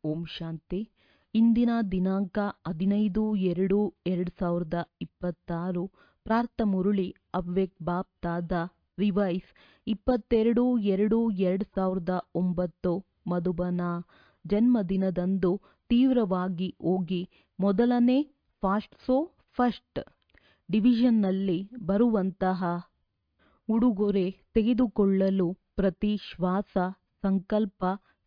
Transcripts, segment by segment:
ಓಂ ಶಾಂತಿ ಇಂದಿನ ದಿನಾಂಕ ಹದಿನೈದು ಎರಡು ಎರಡು ಸಾವಿರದ ಇಪ್ಪತ್ತಾರು ಪ್ರಾರ್ಥ ಮುರುಳಿ ಅವ್ವೆಕ್ ಬಾಪ್ ತಾದ ರಿವೈಸ್ ಇಪ್ಪತ್ತೆರಡು ಎರಡು ಎರಡು ಸಾವಿರದ ಒಂಬತ್ತು ಮಧುಬನ ಜನ್ಮದಿನದಂದು ತೀವ್ರವಾಗಿ ಹೋಗಿ ಮೊದಲನೇ ಫಾಸ್ಟ್ ಸೋ ಫಸ್ಟ್ ಡಿವಿಷನ್ನಲ್ಲಿ ಬರುವಂತಹ ಉಡುಗೊರೆ ತೆಗೆದುಕೊಳ್ಳಲು ಪ್ರತಿ ಶ್ವಾಸ ಸಂಕಲ್ಪ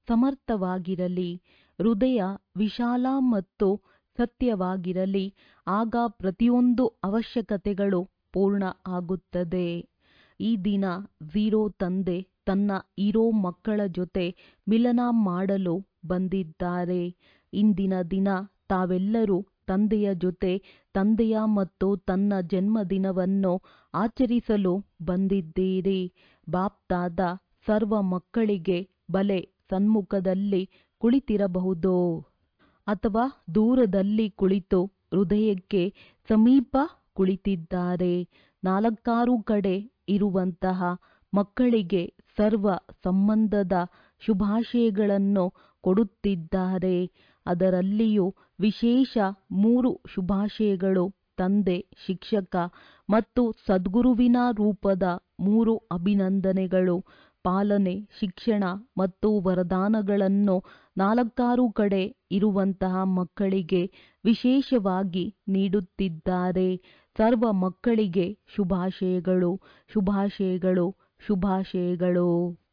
ಸಮರ್ಥವಾಗಿರಲಿ ಹೃದಯ ವಿಶಾಲ ಮತ್ತು ಸತ್ಯವಾಗಿರಲಿ ಆಗ ಪ್ರತಿಯೊಂದು ಅವಶ್ಯಕತೆಗಳು ಪೂರ್ಣ ಆಗುತ್ತದೆ ಈ ದಿನ ಝೀರೋ ತಂದೆ ತನ್ನ ಇರೋ ಮಕ್ಕಳ ಜೊತೆ ಮಿಲನ ಮಾಡಲು ಬಂದಿದ್ದಾರೆ ಇಂದಿನ ದಿನ ತಾವೆಲ್ಲರೂ ತಂದೆಯ ಜೊತೆ ತಂದೆಯ ಮತ್ತು ತನ್ನ ಜನ್ಮದಿನವನ್ನು ಆಚರಿಸಲು ಬಂದಿದ್ದೀರಿ ಬಾಪ್ತಾದ ಸರ್ವ ಮಕ್ಕಳಿಗೆ ಬಲೆ ಸನ್ಮುಖದಲ್ಲಿ ಕುಳಿತಿರಬಹುದು ಅಥವಾ ದೂರದಲ್ಲಿ ಕುಳಿತು ಹೃದಯಕ್ಕೆ ಸಮೀಪ ಕುಳಿತಿದ್ದಾರೆ ನಾಲ್ಕಾರು ಕಡೆ ಇರುವಂತಹ ಮಕ್ಕಳಿಗೆ ಸರ್ವ ಸಂಬಂಧದ ಶುಭಾಶಯಗಳನ್ನು ಕೊಡುತ್ತಿದ್ದಾರೆ ಅದರಲ್ಲಿಯೂ ವಿಶೇಷ ಮೂರು ಶುಭಾಶಯಗಳು ತಂದೆ ಶಿಕ್ಷಕ ಮತ್ತು ಸದ್ಗುರುವಿನ ರೂಪದ ಮೂರು ಅಭಿನಂದನೆಗಳು ಪಾಲನೆ ಶಿಕ್ಷಣ ಮತ್ತು ವರದಾನಗಳನ್ನು ನಾಲ್ಕಾರು ಕಡೆ ಇರುವಂತಹ ಮಕ್ಕಳಿಗೆ ವಿಶೇಷವಾಗಿ ನೀಡುತ್ತಿದ್ದಾರೆ ಸರ್ವ ಮಕ್ಕಳಿಗೆ ಶುಭಾಶಯಗಳು ಶುಭಾಶಯಗಳು ಶುಭಾಶಯಗಳು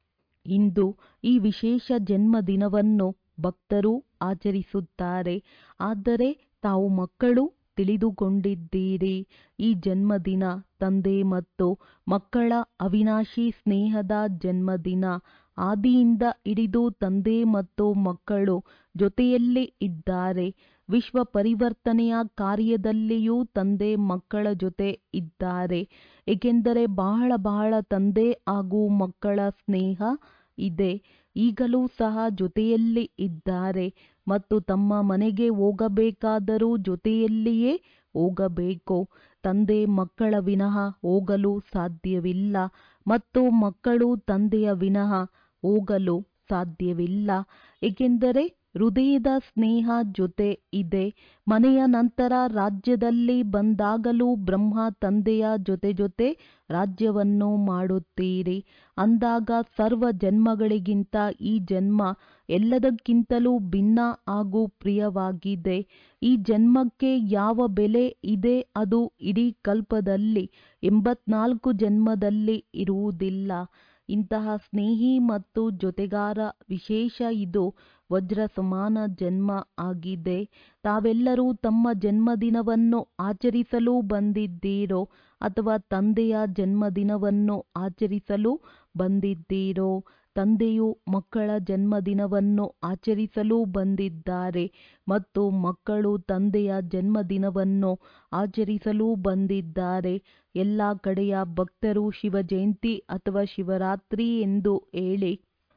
ಇಂದು ಈ ವಿಶೇಷ ಜನ್ಮದಿನವನ್ನು ಭಕ್ತರು ಆಚರಿಸುತ್ತಾರೆ ಆದರೆ ತಾವು ಮಕ್ಕಳು ತಿಳಿದುಕೊಂಡಿದ್ದೀರಿ ಈ ಜನ್ಮದಿನ ತಂದೆ ಮತ್ತು ಮಕ್ಕಳ ಅವಿನಾಶಿ ಸ್ನೇಹದ ಜನ್ಮದಿನ ಆದಿಯಿಂದ ಹಿಡಿದು ತಂದೆ ಮತ್ತು ಮಕ್ಕಳು ಜೊತೆಯಲ್ಲಿ ಇದ್ದಾರೆ ವಿಶ್ವ ಪರಿವರ್ತನೆಯ ಕಾರ್ಯದಲ್ಲಿಯೂ ತಂದೆ ಮಕ್ಕಳ ಜೊತೆ ಇದ್ದಾರೆ ಏಕೆಂದರೆ ಬಹಳ ಬಹಳ ತಂದೆ ಹಾಗೂ ಮಕ್ಕಳ ಸ್ನೇಹ ಇದೆ ಈಗಲೂ ಸಹ ಜೊತೆಯಲ್ಲಿ ಇದ್ದಾರೆ ಮತ್ತು ತಮ್ಮ ಮನೆಗೆ ಹೋಗಬೇಕಾದರೂ ಜೊತೆಯಲ್ಲಿಯೇ ಹೋಗಬೇಕು ತಂದೆ ಮಕ್ಕಳ ವಿನಃ ಹೋಗಲು ಸಾಧ್ಯವಿಲ್ಲ ಮತ್ತು ಮಕ್ಕಳು ತಂದೆಯ ವಿನಃ ಹೋಗಲು ಸಾಧ್ಯವಿಲ್ಲ ಏಕೆಂದರೆ ಹೃದಯದ ಸ್ನೇಹ ಜೊತೆ ಇದೆ ಮನೆಯ ನಂತರ ರಾಜ್ಯದಲ್ಲಿ ಬಂದಾಗಲೂ ಬ್ರಹ್ಮ ತಂದೆಯ ಜೊತೆ ಜೊತೆ ರಾಜ್ಯವನ್ನು ಮಾಡುತ್ತೀರಿ ಅಂದಾಗ ಸರ್ವ ಜನ್ಮಗಳಿಗಿಂತ ಈ ಜನ್ಮ ಎಲ್ಲದಕ್ಕಿಂತಲೂ ಭಿನ್ನ ಹಾಗೂ ಪ್ರಿಯವಾಗಿದೆ ಈ ಜನ್ಮಕ್ಕೆ ಯಾವ ಬೆಲೆ ಇದೆ ಅದು ಇಡೀ ಕಲ್ಪದಲ್ಲಿ ಎಂಬತ್ನಾಲ್ಕು ಜನ್ಮದಲ್ಲಿ ಇರುವುದಿಲ್ಲ ಇಂತಹ ಸ್ನೇಹಿ ಮತ್ತು ಜೊತೆಗಾರ ವಿಶೇಷ ಇದು ವಜ್ರ ಸಮಾನ ಜನ್ಮ ಆಗಿದೆ ತಾವೆಲ್ಲರೂ ತಮ್ಮ ಜನ್ಮದಿನವನ್ನು ಆಚರಿಸಲು ಬಂದಿದ್ದೀರೋ ಅಥವಾ ತಂದೆಯ ಜನ್ಮದಿನವನ್ನು ಆಚರಿಸಲು ಬಂದಿದ್ದೀರೋ ತಂದೆಯು ಮಕ್ಕಳ ಜನ್ಮದಿನವನ್ನು ಆಚರಿಸಲು ಬಂದಿದ್ದಾರೆ ಮತ್ತು ಮಕ್ಕಳು ತಂದೆಯ ಜನ್ಮದಿನವನ್ನು ಆಚರಿಸಲು ಬಂದಿದ್ದಾರೆ ಎಲ್ಲ ಕಡೆಯ ಭಕ್ತರು ಶಿವ ಜಯಂತಿ ಅಥವಾ ಶಿವರಾತ್ರಿ ಎಂದು ಹೇಳಿ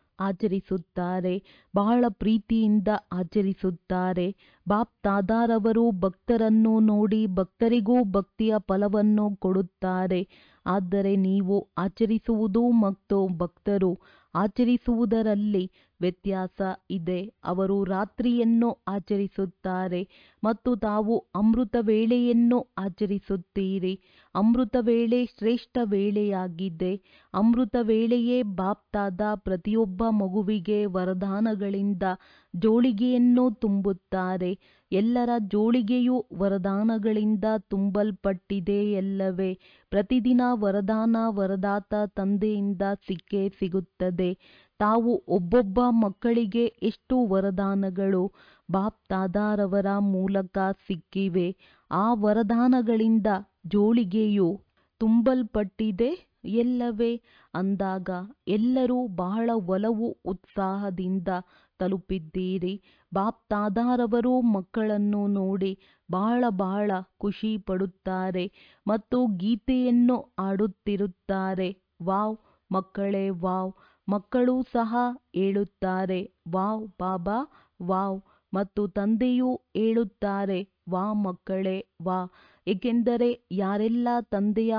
ಆಚರಿಸುತ್ತಾರೆ ಬಹಳ ಪ್ರೀತಿಯಿಂದ ಆಚರಿಸುತ್ತಾರೆ ಬಾಪ್ ತಾದಾರವರು ಭಕ್ತರನ್ನು ನೋಡಿ ಭಕ್ತರಿಗೂ ಭಕ್ತಿಯ ಫಲವನ್ನು ಕೊಡುತ್ತಾರೆ ಆದರೆ ನೀವು ಆಚರಿಸುವುದು ಮತ್ತು ಭಕ್ತರು ಆಚರಿಸುವುದರಲ್ಲಿ ವ್ಯತ್ಯಾಸ ಇದೆ ಅವರು ರಾತ್ರಿಯನ್ನು ಆಚರಿಸುತ್ತಾರೆ ಮತ್ತು ತಾವು ಅಮೃತ ವೇಳೆಯನ್ನು ಆಚರಿಸುತ್ತೀರಿ ಅಮೃತ ವೇಳೆ ಶ್ರೇಷ್ಠ ವೇಳೆಯಾಗಿದೆ ಅಮೃತ ವೇಳೆಯೇ ಬಾಪ್ತಾದ ಪ್ರತಿಯೊಬ್ಬ ಮಗುವಿಗೆ ವರದಾನಗಳಿಂದ ಜೋಳಿಗೆಯನ್ನು ತುಂಬುತ್ತಾರೆ ಎಲ್ಲರ ಜೋಳಿಗೆಯು ವರದಾನಗಳಿಂದ ತುಂಬಲ್ಪಟ್ಟಿದೆ ಎಲ್ಲವೇ ಪ್ರತಿದಿನ ವರದಾನ ವರದಾತ ತಂದೆಯಿಂದ ಸಿಕ್ಕೇ ಸಿಗುತ್ತದೆ ತಾವು ಒಬ್ಬೊಬ್ಬ ಮಕ್ಕಳಿಗೆ ಎಷ್ಟು ವರದಾನಗಳು ಬಾಪ್ ತಾದಾರವರ ಮೂಲಕ ಸಿಕ್ಕಿವೆ ಆ ವರದಾನಗಳಿಂದ ಜೋಳಿಗೆಯು ತುಂಬಲ್ಪಟ್ಟಿದೆ ಎಲ್ಲವೇ ಅಂದಾಗ ಎಲ್ಲರೂ ಬಹಳ ಒಲವು ಉತ್ಸಾಹದಿಂದ ತಲುಪಿದ್ದೀರಿ ಬಾಪ್ ತಾದಾರವರು ಮಕ್ಕಳನ್ನು ನೋಡಿ ಬಹಳ ಬಹಳ ಖುಷಿ ಪಡುತ್ತಾರೆ ಮತ್ತು ಗೀತೆಯನ್ನು ಆಡುತ್ತಿರುತ್ತಾರೆ ವಾವ್ ಮಕ್ಕಳೇ ವಾವ್ ಮಕ್ಕಳು ಸಹ ಹೇಳುತ್ತಾರೆ ವಾವ್ ಬಾಬಾ ವಾವ್ ಮತ್ತು ತಂದೆಯೂ ಹೇಳುತ್ತಾರೆ ವಾ ಮಕ್ಕಳೇ ವಾ ಏಕೆಂದರೆ ಯಾರೆಲ್ಲ ತಂದೆಯ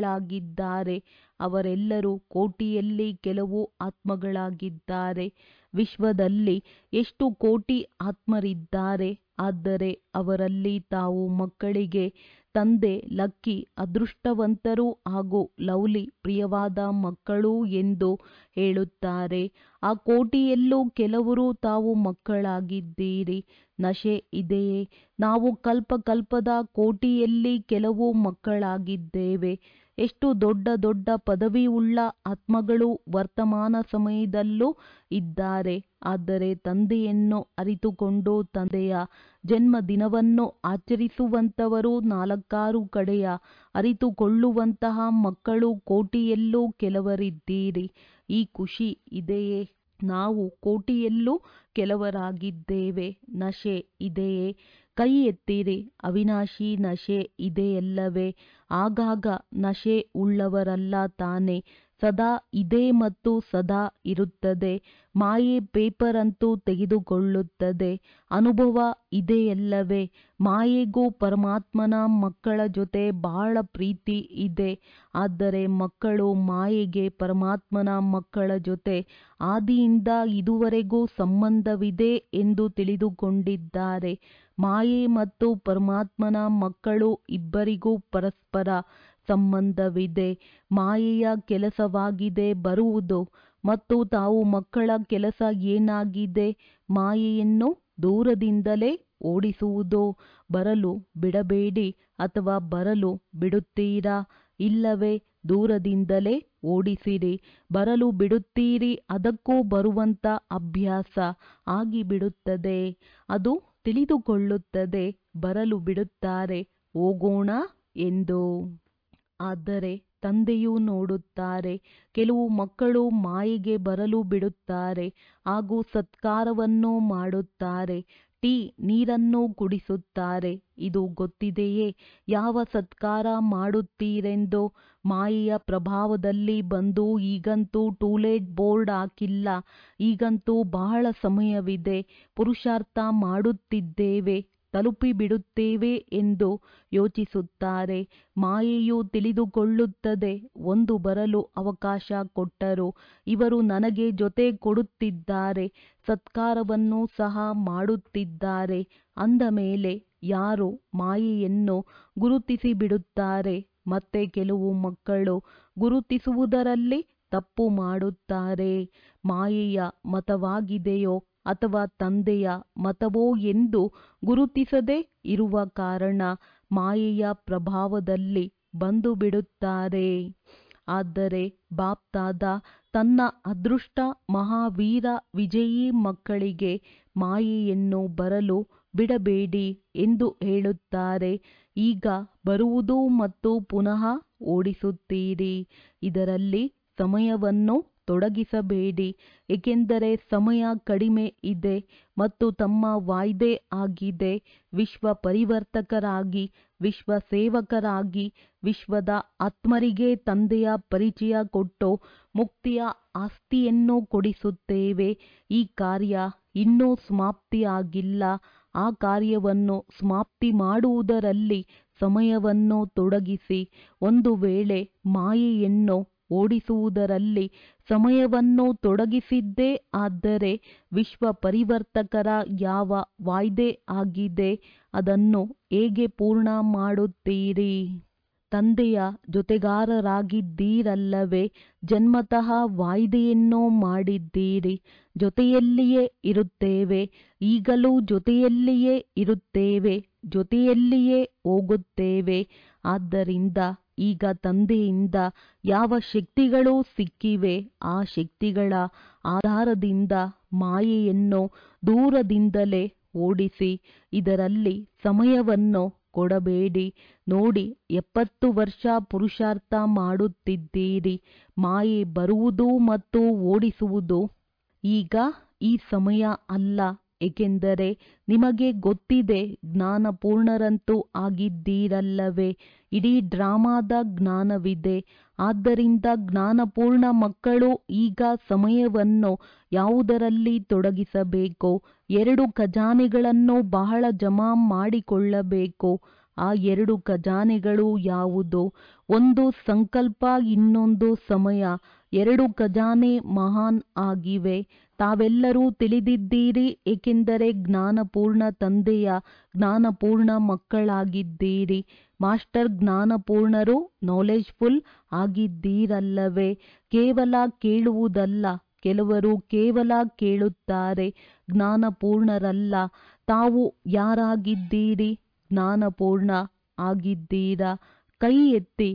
ಮಕ್ಕಳಾಗಿದ್ದಾರೆ ಅವರೆಲ್ಲರೂ ಕೋಟಿಯಲ್ಲಿ ಕೆಲವು ಆತ್ಮಗಳಾಗಿದ್ದಾರೆ ವಿಶ್ವದಲ್ಲಿ ಎಷ್ಟು ಕೋಟಿ ಆತ್ಮರಿದ್ದಾರೆ ಆದರೆ ಅವರಲ್ಲಿ ತಾವು ಮಕ್ಕಳಿಗೆ ತಂದೆ ಲಕ್ಕಿ ಅದೃಷ್ಟವಂತರು ಹಾಗೂ ಲವ್ಲಿ ಪ್ರಿಯವಾದ ಮಕ್ಕಳು ಎಂದು ಹೇಳುತ್ತಾರೆ ಆ ಕೋಟಿಯಲ್ಲೂ ಕೆಲವರು ತಾವು ಮಕ್ಕಳಾಗಿದ್ದೀರಿ ನಶೆ ಇದೆಯೇ ನಾವು ಕಲ್ಪ ಕಲ್ಪದ ಕೋಟಿಯಲ್ಲಿ ಕೆಲವು ಮಕ್ಕಳಾಗಿದ್ದೇವೆ ಎಷ್ಟು ದೊಡ್ಡ ದೊಡ್ಡ ಪದವಿಯುಳ್ಳ ಆತ್ಮಗಳು ವರ್ತಮಾನ ಸಮಯದಲ್ಲೂ ಇದ್ದಾರೆ ಆದರೆ ತಂದೆಯನ್ನು ಅರಿತುಕೊಂಡು ತಂದೆಯ ಜನ್ಮದಿನವನ್ನು ಆಚರಿಸುವಂತವರು ನಾಲ್ಕಾರು ಕಡೆಯ ಅರಿತುಕೊಳ್ಳುವಂತಹ ಮಕ್ಕಳು ಕೋಟಿಯಲ್ಲೂ ಕೆಲವರಿದ್ದೀರಿ ಈ ಖುಷಿ ಇದೆಯೇ ನಾವು ಕೋಟಿಯಲ್ಲೂ ಕೆಲವರಾಗಿದ್ದೇವೆ ನಶೆ ಇದೆಯೇ ಕೈ ಎತ್ತಿರಿ ಅವಿನಾಶಿ ನಶೆ ಇದೆಯಲ್ಲವೇ ಆಗಾಗ ನಶೆ ಉಳ್ಳವರಲ್ಲ ತಾನೆ ಸದಾ ಇದೆ ಮತ್ತು ಸದಾ ಇರುತ್ತದೆ ಮಾಯೆ ಪೇಪರ್ ಅಂತೂ ತೆಗೆದುಕೊಳ್ಳುತ್ತದೆ ಅನುಭವ ಇದೆಯಲ್ಲವೇ ಮಾಯೆಗೂ ಪರಮಾತ್ಮನ ಮಕ್ಕಳ ಜೊತೆ ಬಹಳ ಪ್ರೀತಿ ಇದೆ ಆದರೆ ಮಕ್ಕಳು ಮಾಯೆಗೆ ಪರಮಾತ್ಮನ ಮಕ್ಕಳ ಜೊತೆ ಆದಿಯಿಂದ ಇದುವರೆಗೂ ಸಂಬಂಧವಿದೆ ಎಂದು ತಿಳಿದುಕೊಂಡಿದ್ದಾರೆ ಮಾಯೆ ಮತ್ತು ಪರಮಾತ್ಮನ ಮಕ್ಕಳು ಇಬ್ಬರಿಗೂ ಪರಸ್ಪರ ಸಂಬಂಧವಿದೆ ಮಾಯೆಯ ಕೆಲಸವಾಗಿದೆ ಬರುವುದು ಮತ್ತು ತಾವು ಮಕ್ಕಳ ಕೆಲಸ ಏನಾಗಿದೆ ಮಾಯೆಯನ್ನು ದೂರದಿಂದಲೇ ಓಡಿಸುವುದು ಬರಲು ಬಿಡಬೇಡಿ ಅಥವಾ ಬರಲು ಬಿಡುತ್ತೀರಾ ಇಲ್ಲವೇ ದೂರದಿಂದಲೇ ಓಡಿಸಿರಿ ಬರಲು ಬಿಡುತ್ತೀರಿ ಅದಕ್ಕೂ ಬರುವಂತ ಅಭ್ಯಾಸ ಆಗಿಬಿಡುತ್ತದೆ ಅದು ತಿಳಿದುಕೊಳ್ಳುತ್ತದೆ ಬರಲು ಬಿಡುತ್ತಾರೆ ಹೋಗೋಣ ಎಂದು ಆದರೆ ತಂದೆಯು ನೋಡುತ್ತಾರೆ ಕೆಲವು ಮಕ್ಕಳು ಮಾಯೆಗೆ ಬರಲು ಬಿಡುತ್ತಾರೆ ಹಾಗೂ ಸತ್ಕಾರವನ್ನು ಮಾಡುತ್ತಾರೆ ಟೀ ನೀರನ್ನು ಕುಡಿಸುತ್ತಾರೆ ಇದು ಗೊತ್ತಿದೆಯೇ ಯಾವ ಸತ್ಕಾರ ಮಾಡುತ್ತೀರೆಂದು ಮಾಯೆಯ ಪ್ರಭಾವದಲ್ಲಿ ಬಂದು ಈಗಂತೂ ಟೂಲೆಟ್ ಬೋರ್ಡ್ ಹಾಕಿಲ್ಲ ಈಗಂತೂ ಬಹಳ ಸಮಯವಿದೆ ಪುರುಷಾರ್ಥ ಮಾಡುತ್ತಿದ್ದೇವೆ ತಲುಪಿಬಿಡುತ್ತೇವೆ ಎಂದು ಯೋಚಿಸುತ್ತಾರೆ ಮಾಯೆಯು ತಿಳಿದುಕೊಳ್ಳುತ್ತದೆ ಒಂದು ಬರಲು ಅವಕಾಶ ಕೊಟ್ಟರು ಇವರು ನನಗೆ ಜೊತೆ ಕೊಡುತ್ತಿದ್ದಾರೆ ಸತ್ಕಾರವನ್ನು ಸಹ ಮಾಡುತ್ತಿದ್ದಾರೆ ಅಂದ ಮೇಲೆ ಯಾರು ಮಾಯೆಯನ್ನು ಗುರುತಿಸಿಬಿಡುತ್ತಾರೆ ಮತ್ತೆ ಕೆಲವು ಮಕ್ಕಳು ಗುರುತಿಸುವುದರಲ್ಲಿ ತಪ್ಪು ಮಾಡುತ್ತಾರೆ ಮಾಯೆಯ ಮತವಾಗಿದೆಯೋ ಅಥವಾ ತಂದೆಯ ಮತವೋ ಎಂದು ಗುರುತಿಸದೆ ಇರುವ ಕಾರಣ ಮಾಯೆಯ ಪ್ರಭಾವದಲ್ಲಿ ಬಂದು ಬಿಡುತ್ತಾರೆ ಆದರೆ ಬಾಪ್ತಾದ ತನ್ನ ಅದೃಷ್ಟ ಮಹಾವೀರ ವಿಜಯೀ ಮಕ್ಕಳಿಗೆ ಮಾಯೆಯನ್ನು ಬರಲು ಬಿಡಬೇಡಿ ಎಂದು ಹೇಳುತ್ತಾರೆ ಈಗ ಬರುವುದು ಮತ್ತು ಪುನಃ ಓಡಿಸುತ್ತೀರಿ ಇದರಲ್ಲಿ ಸಮಯವನ್ನು ತೊಡಗಿಸಬೇಡಿ ಏಕೆಂದರೆ ಸಮಯ ಕಡಿಮೆ ಇದೆ ಮತ್ತು ತಮ್ಮ ವಾಯ್ದೆ ಆಗಿದೆ ವಿಶ್ವ ಪರಿವರ್ತಕರಾಗಿ ವಿಶ್ವ ಸೇವಕರಾಗಿ ವಿಶ್ವದ ಆತ್ಮರಿಗೆ ತಂದೆಯ ಪರಿಚಯ ಕೊಟ್ಟು ಮುಕ್ತಿಯ ಆಸ್ತಿಯನ್ನು ಕೊಡಿಸುತ್ತೇವೆ ಈ ಕಾರ್ಯ ಇನ್ನೂ ಸಮಾಪ್ತಿಯಾಗಿಲ್ಲ ಆ ಕಾರ್ಯವನ್ನು ಸಮಾಪ್ತಿ ಮಾಡುವುದರಲ್ಲಿ ಸಮಯವನ್ನು ತೊಡಗಿಸಿ ಒಂದು ವೇಳೆ ಮಾಯೆಯನ್ನು ಓಡಿಸುವುದರಲ್ಲಿ ಸಮಯವನ್ನು ತೊಡಗಿಸಿದ್ದೇ ಆದರೆ ವಿಶ್ವ ಪರಿವರ್ತಕರ ಯಾವ ವಾಯ್ದೆ ಆಗಿದೆ ಅದನ್ನು ಹೇಗೆ ಪೂರ್ಣ ಮಾಡುತ್ತೀರಿ ತಂದೆಯ ಜೊತೆಗಾರರಾಗಿದ್ದೀರಲ್ಲವೇ ಜನ್ಮತಃ ವಾಯ್ದೆಯನ್ನು ಮಾಡಿದ್ದೀರಿ ಜೊತೆಯಲ್ಲಿಯೇ ಇರುತ್ತೇವೆ ಈಗಲೂ ಜೊತೆಯಲ್ಲಿಯೇ ಇರುತ್ತೇವೆ ಜೊತೆಯಲ್ಲಿಯೇ ಹೋಗುತ್ತೇವೆ ಆದ್ದರಿಂದ ಈಗ ತಂದೆಯಿಂದ ಯಾವ ಶಕ್ತಿಗಳು ಸಿಕ್ಕಿವೆ ಆ ಶಕ್ತಿಗಳ ಆಧಾರದಿಂದ ಮಾಯೆಯನ್ನು ದೂರದಿಂದಲೇ ಓಡಿಸಿ ಇದರಲ್ಲಿ ಸಮಯವನ್ನು ಕೊಡಬೇಡಿ ನೋಡಿ ಎಪ್ಪತ್ತು ವರ್ಷ ಪುರುಷಾರ್ಥ ಮಾಡುತ್ತಿದ್ದೀರಿ ಮಾಯೆ ಬರುವುದು ಮತ್ತು ಓಡಿಸುವುದು ಈಗ ಈ ಸಮಯ ಅಲ್ಲ ಏಕೆಂದರೆ ನಿಮಗೆ ಗೊತ್ತಿದೆ ಜ್ಞಾನಪೂರ್ಣರಂತೂ ಆಗಿದ್ದೀರಲ್ಲವೇ ಇಡೀ ಡ್ರಾಮಾದ ಜ್ಞಾನವಿದೆ ಆದ್ದರಿಂದ ಜ್ಞಾನಪೂರ್ಣ ಮಕ್ಕಳು ಈಗ ಸಮಯವನ್ನು ಯಾವುದರಲ್ಲಿ ತೊಡಗಿಸಬೇಕು ಎರಡು ಖಜಾನೆಗಳನ್ನು ಬಹಳ ಜಮಾ ಮಾಡಿಕೊಳ್ಳಬೇಕು ಆ ಎರಡು ಖಜಾನೆಗಳು ಯಾವುದು ಒಂದು ಸಂಕಲ್ಪ ಇನ್ನೊಂದು ಸಮಯ ಎರಡು ಖಜಾನೆ ಮಹಾನ್ ಆಗಿವೆ ತಾವೆಲ್ಲರೂ ತಿಳಿದಿದ್ದೀರಿ ಏಕೆಂದರೆ ಜ್ಞಾನಪೂರ್ಣ ತಂದೆಯ ಜ್ಞಾನಪೂರ್ಣ ಮಕ್ಕಳಾಗಿದ್ದೀರಿ ಮಾಸ್ಟರ್ ಜ್ಞಾನಪೂರ್ಣರು ನಾಲೆಜ್ಫುಲ್ ಆಗಿದ್ದೀರಲ್ಲವೇ ಕೇವಲ ಕೇಳುವುದಲ್ಲ ಕೆಲವರು ಕೇವಲ ಕೇಳುತ್ತಾರೆ ಜ್ಞಾನಪೂರ್ಣರಲ್ಲ ತಾವು ಯಾರಾಗಿದ್ದೀರಿ ಜ್ಞಾನಪೂರ್ಣ ಆಗಿದ್ದೀರಾ ಕೈ ಎತ್ತಿ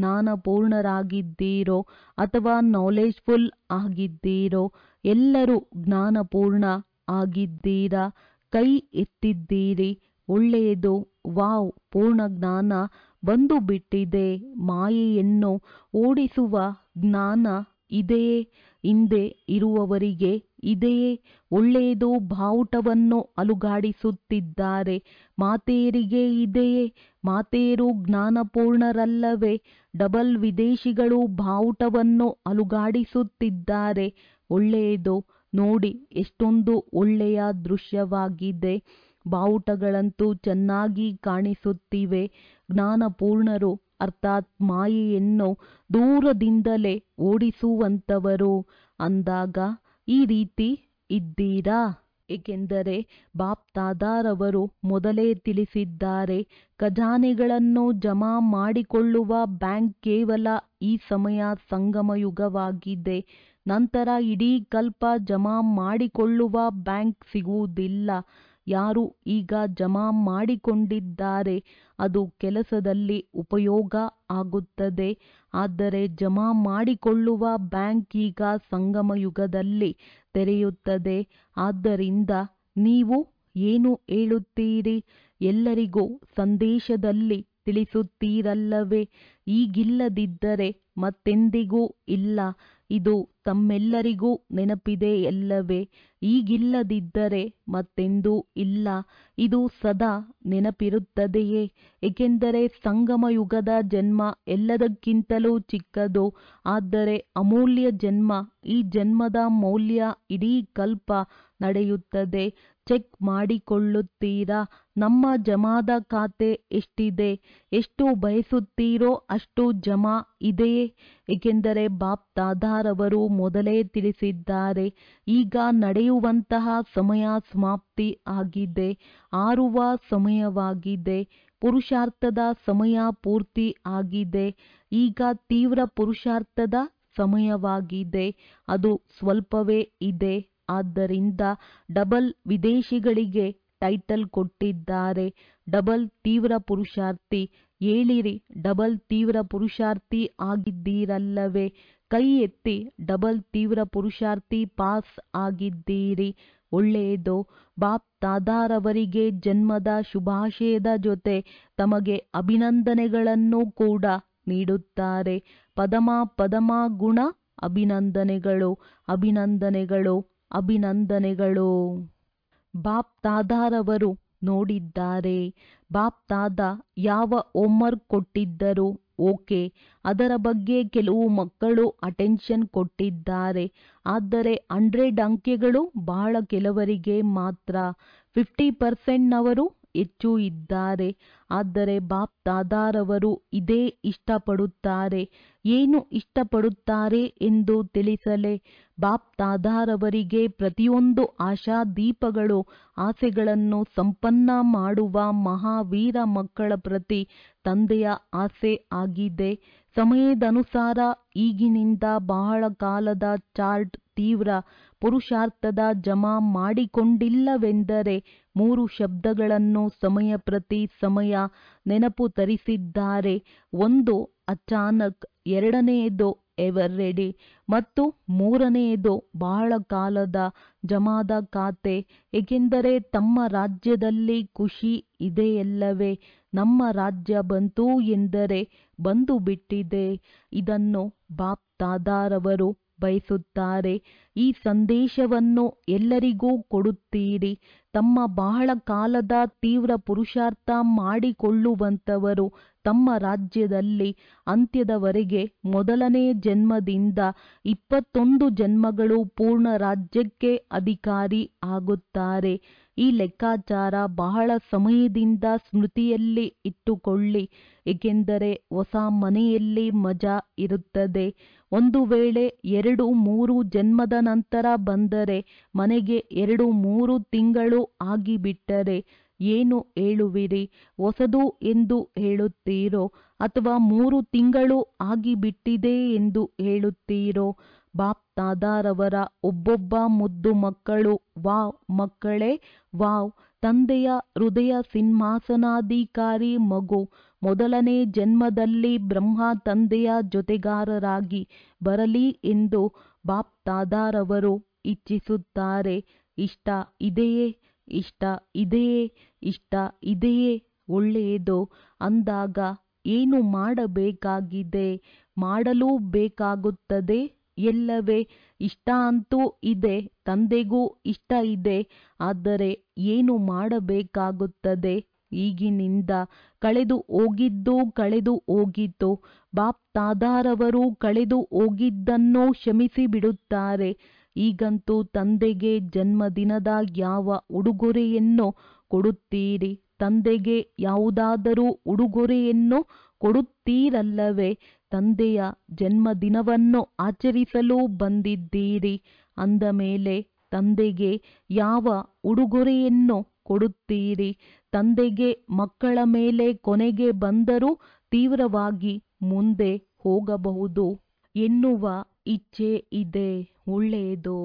ಜ್ಞಾನಪೂರ್ಣರಾಗಿದ್ದೀರೋ ಅಥವಾ ನಾಲೆಜ್ಫುಲ್ ಆಗಿದ್ದೀರೋ ಎಲ್ಲರೂ ಜ್ಞಾನಪೂರ್ಣ ಆಗಿದ್ದೀರಾ ಕೈ ಎತ್ತಿದ್ದೀರಿ ಒಳ್ಳೆಯದು ವಾವ್ ಪೂರ್ಣ ಜ್ಞಾನ ಬಂದು ಬಿಟ್ಟಿದೆ ಮಾಯೆಯನ್ನು ಓಡಿಸುವ ಜ್ಞಾನ ಇದೆಯೇ ಹಿಂದೆ ಇರುವವರಿಗೆ ಇದೆಯೇ ಒಳ್ಳೆಯದು ಬಾವುಟವನ್ನು ಅಲುಗಾಡಿಸುತ್ತಿದ್ದಾರೆ ಮಾತೆಯರಿಗೆ ಇದೆಯೇ ಮಾತೆಯರು ಜ್ಞಾನಪೂರ್ಣರಲ್ಲವೇ ಡಬಲ್ ವಿದೇಶಿಗಳು ಬಾವುಟವನ್ನು ಅಲುಗಾಡಿಸುತ್ತಿದ್ದಾರೆ ಒಳ್ಳೆಯದು ನೋಡಿ ಎಷ್ಟೊಂದು ಒಳ್ಳೆಯ ದೃಶ್ಯವಾಗಿದೆ ಬಾವುಟಗಳಂತೂ ಚೆನ್ನಾಗಿ ಕಾಣಿಸುತ್ತಿವೆ ಜ್ಞಾನಪೂರ್ಣರು ಅರ್ಥಾತ್ ಮಾಯೆಯನ್ನು ದೂರದಿಂದಲೇ ಓಡಿಸುವಂತವರು ಅಂದಾಗ ಈ ರೀತಿ ಇದ್ದೀರಾ ಏಕೆಂದರೆ ಬಾಪ್ ತಾದಾರವರು ಮೊದಲೇ ತಿಳಿಸಿದ್ದಾರೆ ಖಜಾನೆಗಳನ್ನು ಜಮಾ ಮಾಡಿಕೊಳ್ಳುವ ಬ್ಯಾಂಕ್ ಕೇವಲ ಈ ಸಮಯ ಸಂಗಮ ಯುಗವಾಗಿದೆ ನಂತರ ಇಡೀ ಕಲ್ಪ ಜಮಾ ಮಾಡಿಕೊಳ್ಳುವ ಬ್ಯಾಂಕ್ ಸಿಗುವುದಿಲ್ಲ ಯಾರು ಈಗ ಜಮಾ ಮಾಡಿಕೊಂಡಿದ್ದಾರೆ ಅದು ಕೆಲಸದಲ್ಲಿ ಉಪಯೋಗ ಆಗುತ್ತದೆ ಆದರೆ ಜಮಾ ಮಾಡಿಕೊಳ್ಳುವ ಬ್ಯಾಂಕ್ ಈಗ ಸಂಗಮ ಯುಗದಲ್ಲಿ ತೆರೆಯುತ್ತದೆ ಆದ್ದರಿಂದ ನೀವು ಏನು ಹೇಳುತ್ತೀರಿ ಎಲ್ಲರಿಗೂ ಸಂದೇಶದಲ್ಲಿ ತಿಳಿಸುತ್ತೀರಲ್ಲವೇ ಈಗಿಲ್ಲದಿದ್ದರೆ ಮತ್ತೆಂದಿಗೂ ಇಲ್ಲ ಇದು ತಮ್ಮೆಲ್ಲರಿಗೂ ನೆನಪಿದೆಯಲ್ಲವೇ ಈಗಿಲ್ಲದಿದ್ದರೆ ಮತ್ತೆಂದೂ ಇಲ್ಲ ಇದು ಸದಾ ನೆನಪಿರುತ್ತದೆಯೇ ಏಕೆಂದರೆ ಸಂಗಮ ಯುಗದ ಜನ್ಮ ಎಲ್ಲದಕ್ಕಿಂತಲೂ ಚಿಕ್ಕದು ಆದರೆ ಅಮೂಲ್ಯ ಜನ್ಮ ಈ ಜನ್ಮದ ಮೌಲ್ಯ ಇಡೀ ಕಲ್ಪ ನಡೆಯುತ್ತದೆ ಚೆಕ್ ಮಾಡಿಕೊಳ್ಳುತ್ತೀರಾ ನಮ್ಮ ಜಮಾದ ಖಾತೆ ಎಷ್ಟಿದೆ ಎಷ್ಟು ಬಯಸುತ್ತೀರೋ ಅಷ್ಟು ಜಮಾ ಇದೆಯೇ ಏಕೆಂದರೆ ಬಾಪ್ ತಾದಾರವರು ಮೊದಲೇ ತಿಳಿಸಿದ್ದಾರೆ ಈಗ ನಡೆಯುವಂತಹ ಸಮಯ ಸಮಾಪ್ತಿ ಆಗಿದೆ ಆರುವ ಸಮಯವಾಗಿದೆ ಪುರುಷಾರ್ಥದ ಸಮಯ ಪೂರ್ತಿ ಆಗಿದೆ ಈಗ ತೀವ್ರ ಪುರುಷಾರ್ಥದ ಸಮಯವಾಗಿದೆ ಅದು ಸ್ವಲ್ಪವೇ ಇದೆ ಆದ್ದರಿಂದ ಡಬಲ್ ವಿದೇಶಿಗಳಿಗೆ ಟೈಟಲ್ ಕೊಟ್ಟಿದ್ದಾರೆ ಡಬಲ್ ತೀವ್ರ ಪುರುಷಾರ್ಥಿ ಹೇಳಿರಿ ಡಬಲ್ ತೀವ್ರ ಪುರುಷಾರ್ಥಿ ಆಗಿದ್ದೀರಲ್ಲವೇ ಕೈ ಎತ್ತಿ ಡಬಲ್ ತೀವ್ರ ಪುರುಷಾರ್ಥಿ ಪಾಸ್ ಆಗಿದ್ದೀರಿ ಒಳ್ಳೆಯದು ಬಾಪ್ ತಾದಾರವರಿಗೆ ಜನ್ಮದ ಶುಭಾಶಯದ ಜೊತೆ ತಮಗೆ ಅಭಿನಂದನೆಗಳನ್ನು ಕೂಡ ನೀಡುತ್ತಾರೆ ಪದಮ ಪದಮ ಗುಣ ಅಭಿನಂದನೆಗಳು ಅಭಿನಂದನೆಗಳು ಅಭಿನಂದನೆಗಳು ಬಾಪ್ ತಾದಾರವರು ನೋಡಿದ್ದಾರೆ ಬಾಪ್ ತಾದ ಯಾವ ಹೋಮ್ವರ್ಕ್ ಕೊಟ್ಟಿದ್ದರು ಓಕೆ ಅದರ ಬಗ್ಗೆ ಕೆಲವು ಮಕ್ಕಳು ಅಟೆನ್ಷನ್ ಕೊಟ್ಟಿದ್ದಾರೆ ಆದರೆ ಹಂಡ್ರೆಡ್ ಅಂಕೆಗಳು ಬಹಳ ಕೆಲವರಿಗೆ ಮಾತ್ರ ಫಿಫ್ಟಿ ಪರ್ಸೆಂಟ್ನವರು ಹೆಚ್ಚು ಇದ್ದಾರೆ ಆದರೆ ಬಾಪ್ ತಾದಾರವರು ಇದೇ ಇಷ್ಟಪಡುತ್ತಾರೆ ಏನು ಇಷ್ಟಪಡುತ್ತಾರೆ ಎಂದು ತಿಳಿಸಲೇ ಬಾಪ್ ತಾದಾರವರಿಗೆ ಪ್ರತಿಯೊಂದು ಆಶಾ ದೀಪಗಳು ಆಸೆಗಳನ್ನು ಸಂಪನ್ನ ಮಾಡುವ ಮಹಾವೀರ ಮಕ್ಕಳ ಪ್ರತಿ ತಂದೆಯ ಆಸೆ ಆಗಿದೆ ಸಮಯದನುಸಾರ ಈಗಿನಿಂದ ಬಹಳ ಕಾಲದ ಚಾರ್ಟ್ ತೀವ್ರ ಪುರುಷಾರ್ಥದ ಜಮಾ ಮಾಡಿಕೊಂಡಿಲ್ಲವೆಂದರೆ ಮೂರು ಶಬ್ದಗಳನ್ನು ಸಮಯ ಪ್ರತಿ ಸಮಯ ನೆನಪು ತರಿಸಿದ್ದಾರೆ ಒಂದು ಅಚಾನಕ್ ಎರಡನೆಯದು ಎವರ್ ರೆಡಿ ಮತ್ತು ಮೂರನೆಯದು ಬಹಳ ಕಾಲದ ಜಮಾದ ಖಾತೆ ಏಕೆಂದರೆ ತಮ್ಮ ರಾಜ್ಯದಲ್ಲಿ ಖುಷಿ ಇದೆಯಲ್ಲವೇ ನಮ್ಮ ರಾಜ್ಯ ಬಂತು ಎಂದರೆ ಬಂದು ಬಿಟ್ಟಿದೆ ಇದನ್ನು ಬಾಪ್ ತಾದಾರವರು ಬಯಸುತ್ತಾರೆ ಈ ಸಂದೇಶವನ್ನು ಎಲ್ಲರಿಗೂ ಕೊಡುತ್ತೀರಿ ತಮ್ಮ ಬಹಳ ಕಾಲದ ತೀವ್ರ ಪುರುಷಾರ್ಥ ಮಾಡಿಕೊಳ್ಳುವಂತವರು ತಮ್ಮ ರಾಜ್ಯದಲ್ಲಿ ಅಂತ್ಯದವರೆಗೆ ಮೊದಲನೇ ಜನ್ಮದಿಂದ ಇಪ್ಪತ್ತೊಂದು ಜನ್ಮಗಳು ಪೂರ್ಣ ರಾಜ್ಯಕ್ಕೆ ಅಧಿಕಾರಿ ಆಗುತ್ತಾರೆ ಈ ಲೆಕ್ಕಾಚಾರ ಬಹಳ ಸಮಯದಿಂದ ಸ್ಮೃತಿಯಲ್ಲಿ ಇಟ್ಟುಕೊಳ್ಳಿ ಏಕೆಂದರೆ ಹೊಸ ಮನೆಯಲ್ಲಿ ಮಜಾ ಇರುತ್ತದೆ ಒಂದು ವೇಳೆ ಎರಡು ಮೂರು ಜನ್ಮದ ನಂತರ ಬಂದರೆ ಮನೆಗೆ ಎರಡು ಮೂರು ತಿಂಗಳು ಆಗಿಬಿಟ್ಟರೆ ಏನು ಹೇಳುವಿರಿ ಹೊಸದು ಎಂದು ಹೇಳುತ್ತೀರೋ ಅಥವಾ ಮೂರು ತಿಂಗಳು ಆಗಿಬಿಟ್ಟಿದೆ ಎಂದು ಹೇಳುತ್ತೀರೋ ಬಾಪ್ ತಾದಾರವರ ಒಬ್ಬೊಬ್ಬ ಮುದ್ದು ಮಕ್ಕಳು ವಾವ್ ಮಕ್ಕಳೇ ವಾವ್ ತಂದೆಯ ಹೃದಯ ಸಿಂಹಾಸನಾಧಿಕಾರಿ ಮಗು ಮೊದಲನೇ ಜನ್ಮದಲ್ಲಿ ಬ್ರಹ್ಮ ತಂದೆಯ ಜೊತೆಗಾರರಾಗಿ ಬರಲಿ ಎಂದು ಬಾಪ್ ತಾದಾರವರು ಇಚ್ಛಿಸುತ್ತಾರೆ ಇಷ್ಟ ಇದೆಯೇ ಇಷ್ಟ ಇದೆಯೇ ಇಷ್ಟ ಇದೆಯೇ ಒಳ್ಳೆಯದು ಅಂದಾಗ ಏನು ಮಾಡಬೇಕಾಗಿದೆ ಮಾಡಲೂ ಬೇಕಾಗುತ್ತದೆ ಎಲ್ಲವೇ ಇಷ್ಟ ಅಂತೂ ಇದೆ ತಂದೆಗೂ ಇಷ್ಟ ಇದೆ ಆದರೆ ಏನು ಮಾಡಬೇಕಾಗುತ್ತದೆ ಈಗಿನಿಂದ ಕಳೆದು ಹೋಗಿದ್ದು ಕಳೆದು ಹೋಗಿತು ಬಾಪ್ ತಾದಾರವರು ಕಳೆದು ಹೋಗಿದ್ದನ್ನು ಕ್ಷಮಿಸಿ ಬಿಡುತ್ತಾರೆ ಈಗಂತೂ ತಂದೆಗೆ ಜನ್ಮದಿನದ ಯಾವ ಉಡುಗೊರೆಯನ್ನು ಕೊಡುತ್ತೀರಿ ತಂದೆಗೆ ಯಾವುದಾದರೂ ಉಡುಗೊರೆಯನ್ನು ಕೊಡುತ್ತೀರಲ್ಲವೇ ತಂದೆಯ ಜನ್ಮದಿನವನ್ನು ಆಚರಿಸಲು ಬಂದಿದ್ದೀರಿ ಅಂದ ಮೇಲೆ ತಂದೆಗೆ ಯಾವ ಉಡುಗೊರೆಯನ್ನು ಕೊಡುತ್ತೀರಿ ತಂದೆಗೆ ಮಕ್ಕಳ ಮೇಲೆ ಕೊನೆಗೆ ಬಂದರೂ ತೀವ್ರವಾಗಿ ಮುಂದೆ ಹೋಗಬಹುದು ಎನ್ನುವ ಇಚ್ಛೆ ಇದೆ ಒಳ್ಳೆಯದು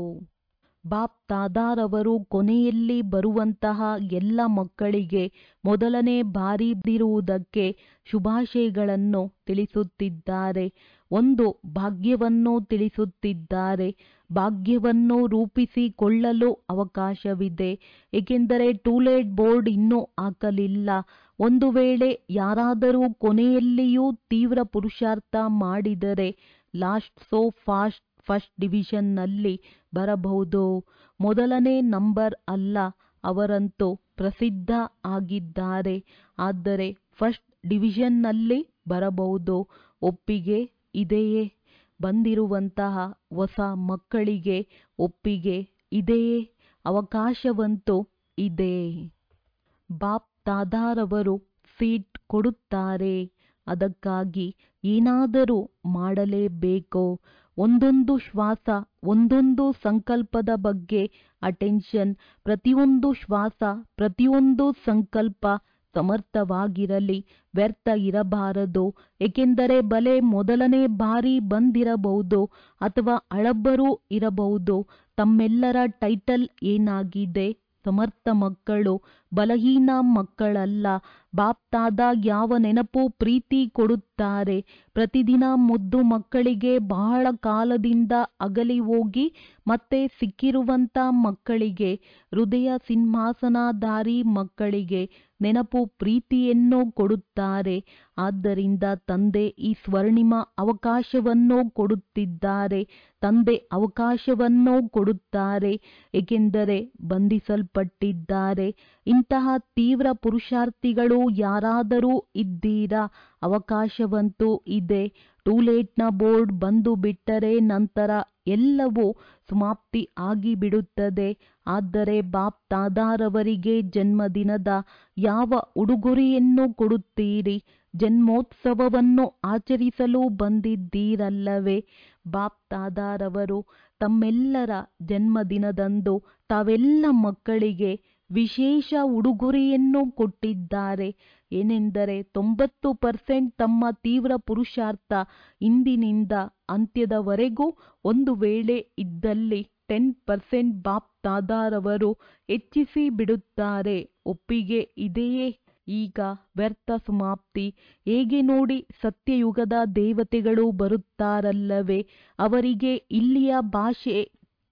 ಬಾಪ್ ತಾದಾರವರು ಕೊನೆಯಲ್ಲಿ ಬರುವಂತಹ ಎಲ್ಲ ಮಕ್ಕಳಿಗೆ ಮೊದಲನೇ ಬಾರಿ ಬಿರುವುದಕ್ಕೆ ಶುಭಾಶಯಗಳನ್ನು ತಿಳಿಸುತ್ತಿದ್ದಾರೆ ಒಂದು ಭಾಗ್ಯವನ್ನು ತಿಳಿಸುತ್ತಿದ್ದಾರೆ ಭಾಗ್ಯವನ್ನು ರೂಪಿಸಿಕೊಳ್ಳಲು ಅವಕಾಶವಿದೆ ಏಕೆಂದರೆ ಟೂಲೇಟ್ ಬೋರ್ಡ್ ಇನ್ನೂ ಹಾಕಲಿಲ್ಲ ಒಂದು ವೇಳೆ ಯಾರಾದರೂ ಕೊನೆಯಲ್ಲಿಯೂ ತೀವ್ರ ಪುರುಷಾರ್ಥ ಮಾಡಿದರೆ ಲಾಸ್ಟ್ ಸೋ ಫಾಸ್ಟ್ ಫಸ್ಟ್ ಡಿವಿಷನ್ನಲ್ಲಿ ಬರಬಹುದು ಮೊದಲನೇ ನಂಬರ್ ಅಲ್ಲ ಅವರಂತೂ ಪ್ರಸಿದ್ಧ ಆಗಿದ್ದಾರೆ ಆದರೆ ಫಸ್ಟ್ ಡಿವಿಷನ್ನಲ್ಲಿ ಬರಬಹುದು ಒಪ್ಪಿಗೆ ಇದೆಯೇ ಬಂದಿರುವಂತಹ ಹೊಸ ಮಕ್ಕಳಿಗೆ ಒಪ್ಪಿಗೆ ಇದೆಯೇ ಅವಕಾಶವಂತೂ ಇದೆ ಬಾಪ್ ತಾದಾರವರು ಸೀಟ್ ಕೊಡುತ್ತಾರೆ ಅದಕ್ಕಾಗಿ ಏನಾದರೂ ಮಾಡಲೇಬೇಕು ಒಂದೊಂದು ಶ್ವಾಸ ಒಂದೊಂದು ಸಂಕಲ್ಪದ ಬಗ್ಗೆ ಅಟೆನ್ಷನ್ ಪ್ರತಿಯೊಂದು ಶ್ವಾಸ ಪ್ರತಿಯೊಂದು ಸಂಕಲ್ಪ ಸಮರ್ಥವಾಗಿರಲಿ ವ್ಯರ್ಥ ಇರಬಾರದು ಏಕೆಂದರೆ ಬಲೆ ಮೊದಲನೇ ಬಾರಿ ಬಂದಿರಬಹುದು ಅಥವಾ ಹಳಬ್ಬರೂ ಇರಬಹುದು ತಮ್ಮೆಲ್ಲರ ಟೈಟಲ್ ಏನಾಗಿದೆ ಸಮರ್ಥ ಮಕ್ಕಳು ಬಲಹೀನ ಮಕ್ಕಳಲ್ಲ ಬಾಪ್ತಾದ ಯಾವ ನೆನಪು ಪ್ರೀತಿ ಕೊಡುತ್ತಾರೆ ಪ್ರತಿದಿನ ಮುದ್ದು ಮಕ್ಕಳಿಗೆ ಬಹಳ ಕಾಲದಿಂದ ಅಗಲಿ ಹೋಗಿ ಮತ್ತೆ ಸಿಕ್ಕಿರುವಂತ ಮಕ್ಕಳಿಗೆ ಹೃದಯ ಸಿಂಹಾಸನಧಾರಿ ಮಕ್ಕಳಿಗೆ ನೆನಪು ಪ್ರೀತಿಯನ್ನು ಕೊಡುತ್ತಾರೆ ಆದ್ದರಿಂದ ತಂದೆ ಈ ಸ್ವರ್ಣಿಮ ಅವಕಾಶವನ್ನು ಕೊಡುತ್ತಿದ್ದಾರೆ ತಂದೆ ಅವಕಾಶವನ್ನು ಕೊಡುತ್ತಾರೆ ಏಕೆಂದರೆ ಬಂಧಿಸಲ್ಪಟ್ಟಿದ್ದಾರೆ ಇಂತಹ ತೀವ್ರ ಪುರುಷಾರ್ಥಿಗಳು ಯಾರಾದರೂ ಇದ್ದೀರಾ ಅವಕಾಶವಂತೂ ಇದೆ ಟೂಲೇಟ್ನ ಬೋರ್ಡ್ ಬಂದು ಬಿಟ್ಟರೆ ನಂತರ ಎಲ್ಲವೂ ಸಮಾಪ್ತಿ ಆಗಿಬಿಡುತ್ತದೆ ಆದರೆ ಬಾಪ್ ತಾದಾರವರಿಗೆ ಜನ್ಮದಿನದ ಯಾವ ಉಡುಗೊರೆಯನ್ನು ಕೊಡುತ್ತೀರಿ ಜನ್ಮೋತ್ಸವವನ್ನು ಆಚರಿಸಲು ಬಂದಿದ್ದೀರಲ್ಲವೇ ಬಾಪ್ ತಾದಾರವರು ತಮ್ಮೆಲ್ಲರ ಜನ್ಮದಿನದಂದು ತಾವೆಲ್ಲ ಮಕ್ಕಳಿಗೆ ವಿಶೇಷ ಉಡುಗೊರೆಯನ್ನು ಕೊಟ್ಟಿದ್ದಾರೆ ಏನೆಂದರೆ ತೊಂಬತ್ತು ಪರ್ಸೆಂಟ್ ತಮ್ಮ ತೀವ್ರ ಪುರುಷಾರ್ಥ ಇಂದಿನಿಂದ ಅಂತ್ಯದವರೆಗೂ ಒಂದು ವೇಳೆ ಇದ್ದಲ್ಲಿ ಟೆನ್ ಪರ್ಸೆಂಟ್ ಬಾಪ್ ತಾದಾರವರು ಹೆಚ್ಚಿಸಿ ಬಿಡುತ್ತಾರೆ ಒಪ್ಪಿಗೆ ಇದೆಯೇ ಈಗ ವ್ಯರ್ಥ ಸಮಾಪ್ತಿ ಹೇಗೆ ನೋಡಿ ಸತ್ಯಯುಗದ ದೇವತೆಗಳು ಬರುತ್ತಾರಲ್ಲವೇ ಅವರಿಗೆ ಇಲ್ಲಿಯ ಭಾಷೆ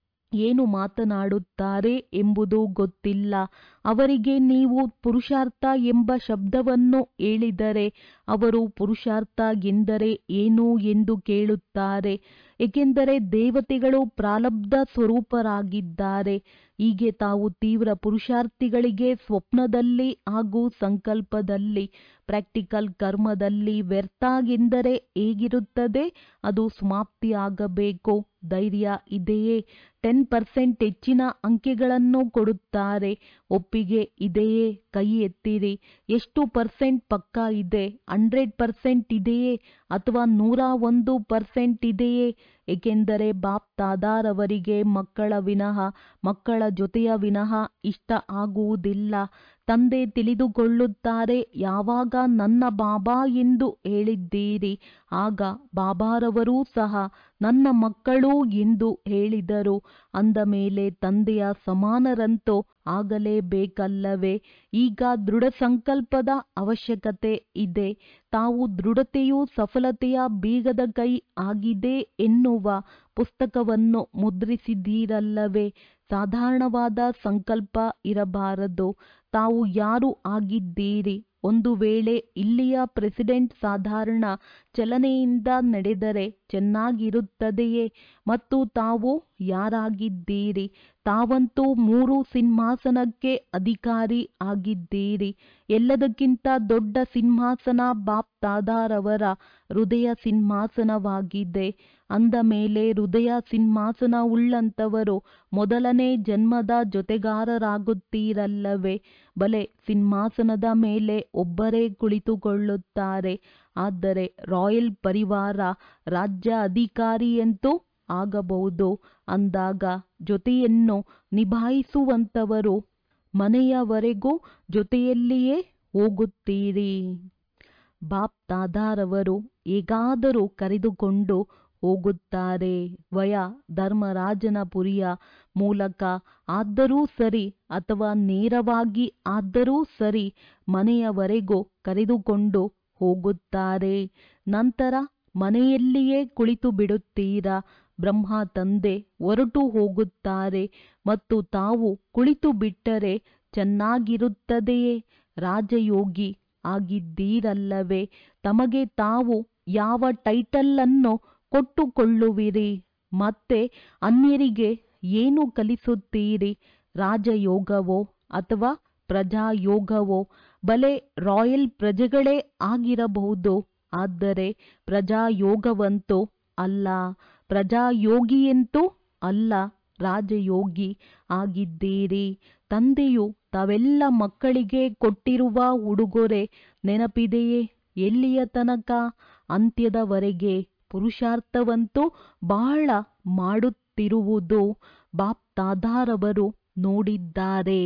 ಏನು ಮಾತನಾಡುತ್ತಾರೆ ಎಂಬುದು ಗೊತ್ತಿಲ್ಲ ಅವರಿಗೆ ನೀವು ಪುರುಷಾರ್ಥ ಎಂಬ ಶಬ್ದವನ್ನು ಹೇಳಿದರೆ ಅವರು ಪುರುಷಾರ್ಥ ಎಂದರೆ ಏನು ಎಂದು ಕೇಳುತ್ತಾರೆ ಏಕೆಂದರೆ ದೇವತೆಗಳು ಪ್ರಾರಬ್ಧ ಸ್ವರೂಪರಾಗಿದ್ದಾರೆ ಹೀಗೆ ತಾವು ತೀವ್ರ ಪುರುಷಾರ್ಥಿಗಳಿಗೆ ಸ್ವಪ್ನದಲ್ಲಿ ಹಾಗೂ ಸಂಕಲ್ಪದಲ್ಲಿ ಪ್ರಾಕ್ಟಿಕಲ್ ಕರ್ಮದಲ್ಲಿ ವ್ಯರ್ಥ ಎಂದರೆ ಹೇಗಿರುತ್ತದೆ ಅದು ಸಮಾಪ್ತಿಯಾಗಬೇಕು ಧೈರ್ಯ ಇದೆಯೇ ಟೆನ್ ಪರ್ಸೆಂಟ್ ಹೆಚ್ಚಿನ ಅಂಕೆಗಳನ್ನು ಕೊಡುತ್ತಾರೆ ಒಪ್ಪಿಗೆ ಇದೆಯೇ ಕೈ ಎತ್ತಿರಿ ಎಷ್ಟು ಪರ್ಸೆಂಟ್ ಪಕ್ಕಾ ಇದೆ ಹಂಡ್ರೆಡ್ ಪರ್ಸೆಂಟ್ ಇದೆಯೇ ಅಥವಾ ನೂರ ಒಂದು ಪರ್ಸೆಂಟ್ ಇದೆಯೇ ಏಕೆಂದರೆ ಬಾಪ್ ತಾದಾರವರಿಗೆ ಮಕ್ಕಳ ವಿನಃ ಮಕ್ಕಳ ಜೊತೆಯ ವಿನಃ ಇಷ್ಟ ಆಗುವುದಿಲ್ಲ ತಂದೆ ತಿಳಿದುಕೊಳ್ಳುತ್ತಾರೆ ಯಾವಾಗ ನನ್ನ ಬಾಬಾ ಎಂದು ಹೇಳಿದ್ದೀರಿ ಆಗ ಬಾಬಾರವರೂ ಸಹ ನನ್ನ ಮಕ್ಕಳು ಎಂದು ಹೇಳಿದರು ಅಂದ ಮೇಲೆ ತಂದೆಯ ಸಮಾನರಂತೂ ಆಗಲೇಬೇಕಲ್ಲವೇ ಈಗ ದೃಢ ಸಂಕಲ್ಪದ ಅವಶ್ಯಕತೆ ಇದೆ ತಾವು ದೃಢತೆಯು ಸಫಲತೆಯ ಬೀಗದ ಕೈ ಆಗಿದೆ ಎನ್ನುವ ಪುಸ್ತಕವನ್ನು ಮುದ್ರಿಸಿದ್ದೀರಲ್ಲವೇ ಸಾಧಾರಣವಾದ ಸಂಕಲ್ಪ ಇರಬಾರದು ತಾವು ಯಾರು ಆಗಿದ್ದೀರಿ ಒಂದು ವೇಳೆ ಇಲ್ಲಿಯ ಪ್ರೆಸಿಡೆಂಟ್ ಸಾಧಾರಣ ಚಲನೆಯಿಂದ ನಡೆದರೆ ಚೆನ್ನಾಗಿರುತ್ತದೆಯೇ ಮತ್ತು ತಾವು ಯಾರಾಗಿದ್ದೀರಿ ತಾವಂತೂ ಮೂರು ಸಿಂಹಾಸನಕ್ಕೆ ಅಧಿಕಾರಿ ಆಗಿದ್ದೀರಿ ಎಲ್ಲದಕ್ಕಿಂತ ದೊಡ್ಡ ಸಿಂಹಾಸನ ಬಾಪ್ ತಾದಾರವರ ಹೃದಯ ಸಿಂಹಾಸನವಾಗಿದೆ ಅಂದ ಮೇಲೆ ಹೃದಯ ಸಿಂಹಾಸನವುಳ್ಳಂಥವರು ಮೊದಲನೇ ಜನ್ಮದ ಜೊತೆಗಾರರಾಗುತ್ತೀರಲ್ಲವೇ ಬಲೆ ಸಿಂಹಾಸನದ ಮೇಲೆ ಒಬ್ಬರೇ ಕುಳಿತುಕೊಳ್ಳುತ್ತಾರೆ ಆದರೆ ರಾಯಲ್ ಪರಿವಾರ ರಾಜ್ಯ ಅಧಿಕಾರಿಯಂತೂ ಆಗಬಹುದು ಅಂದಾಗ ಜೊತೆಯನ್ನು ನಿಭಾಯಿಸುವಂಥವರು ಮನೆಯವರೆಗೂ ಜೊತೆಯಲ್ಲಿಯೇ ಹೋಗುತ್ತೀರಿ ಬಾಪ್ ತಾದಾರವರು ಹೇಗಾದರೂ ಕರೆದುಕೊಂಡು ಹೋಗುತ್ತಾರೆ ವಯ ಧರ್ಮರಾಜನ ಪುರಿಯ ಮೂಲಕ ಆದರೂ ಸರಿ ಅಥವಾ ನೇರವಾಗಿ ಆದರೂ ಸರಿ ಮನೆಯವರೆಗೂ ಕರೆದುಕೊಂಡು ಹೋಗುತ್ತಾರೆ ನಂತರ ಮನೆಯಲ್ಲಿಯೇ ಕುಳಿತು ಬಿಡುತ್ತೀರಾ ಬ್ರಹ್ಮ ತಂದೆ ಹೊರಟು ಹೋಗುತ್ತಾರೆ ಮತ್ತು ತಾವು ಕುಳಿತು ಬಿಟ್ಟರೆ ಚೆನ್ನಾಗಿರುತ್ತದೆಯೇ ರಾಜಯೋಗಿ ಆಗಿದ್ದೀರಲ್ಲವೇ ತಮಗೆ ತಾವು ಯಾವ ಟೈಟಲನ್ನು ಕೊಟ್ಟುಕೊಳ್ಳುವಿರಿ ಮತ್ತೆ ಅನ್ಯರಿಗೆ ಏನು ಕಲಿಸುತ್ತೀರಿ ರಾಜಯೋಗವೋ ಅಥವಾ ಪ್ರಜಾಯೋಗವೋ ಬಲೆ ರಾಯಲ್ ಪ್ರಜೆಗಳೇ ಆಗಿರಬಹುದು ಆದರೆ ಪ್ರಜಾಯೋಗವಂತೂ ಅಲ್ಲ ಪ್ರಜಾಯೋಗಿಯಂತೂ ಅಲ್ಲ ರಾಜಯೋಗಿ ಆಗಿದ್ದೀರಿ ತಂದೆಯು ತಾವೆಲ್ಲ ಮಕ್ಕಳಿಗೆ ಕೊಟ್ಟಿರುವ ಉಡುಗೊರೆ ನೆನಪಿದೆಯೇ ಎಲ್ಲಿಯ ತನಕ ಅಂತ್ಯದವರೆಗೆ ಪುರುಷಾರ್ಥವಂತೂ ಬಹಳ ಮಾಡುತ್ತಿರುವುದು ಬಾಪ್ ತಾದಾರವರು ನೋಡಿದ್ದಾರೆ